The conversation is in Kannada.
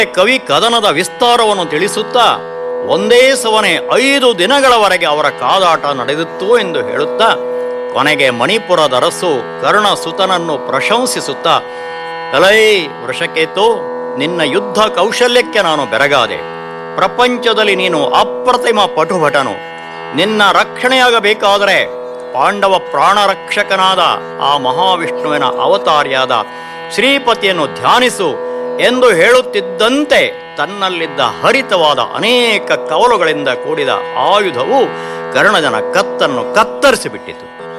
ಕವಿ ಕದನದ ವಿಸ್ತಾರವನ್ನು ತಿಳಿಸುತ್ತಾ ಒಂದೇ ಸವನೆ ಐದು ದಿನಗಳವರೆಗೆ ಅವರ ಕಾದಾಟ ನಡೆದಿತ್ತು ಎಂದು ಹೇಳುತ್ತಾ ಕೊನೆಗೆ ಮಣಿಪುರದ ಅರಸು ಕರ್ಣ ಸುತನನ್ನು ಪ್ರಶಂಸಿಸುತ್ತಾ ಅಲೈ ವೃಷಕೇತು ನಿನ್ನ ಯುದ್ಧ ಕೌಶಲ್ಯಕ್ಕೆ ನಾನು ಬೆರಗಾದೆ ಪ್ರಪಂಚದಲ್ಲಿ ನೀನು ಅಪ್ರತಿಮ ಪಟುಭಟನು ನಿನ್ನ ರಕ್ಷಣೆಯಾಗಬೇಕಾದರೆ ಪಾಂಡವ ಪ್ರಾಣರಕ್ಷಕನಾದ ಆ ಮಹಾವಿಷ್ಣುವಿನ ಅವತಾರಿಯಾದ ಶ್ರೀಪತಿಯನ್ನು ಧ್ಯಾನಿಸು ಎಂದು ಹೇಳುತ್ತಿದ್ದಂತೆ ತನ್ನಲ್ಲಿದ್ದ ಹರಿತವಾದ ಅನೇಕ ಕವಲುಗಳಿಂದ ಕೂಡಿದ ಆಯುಧವು ಕರ್ಣಜನ ಕತ್ತನ್ನು ಕತ್ತರಿಸಿಬಿಟ್ಟಿತು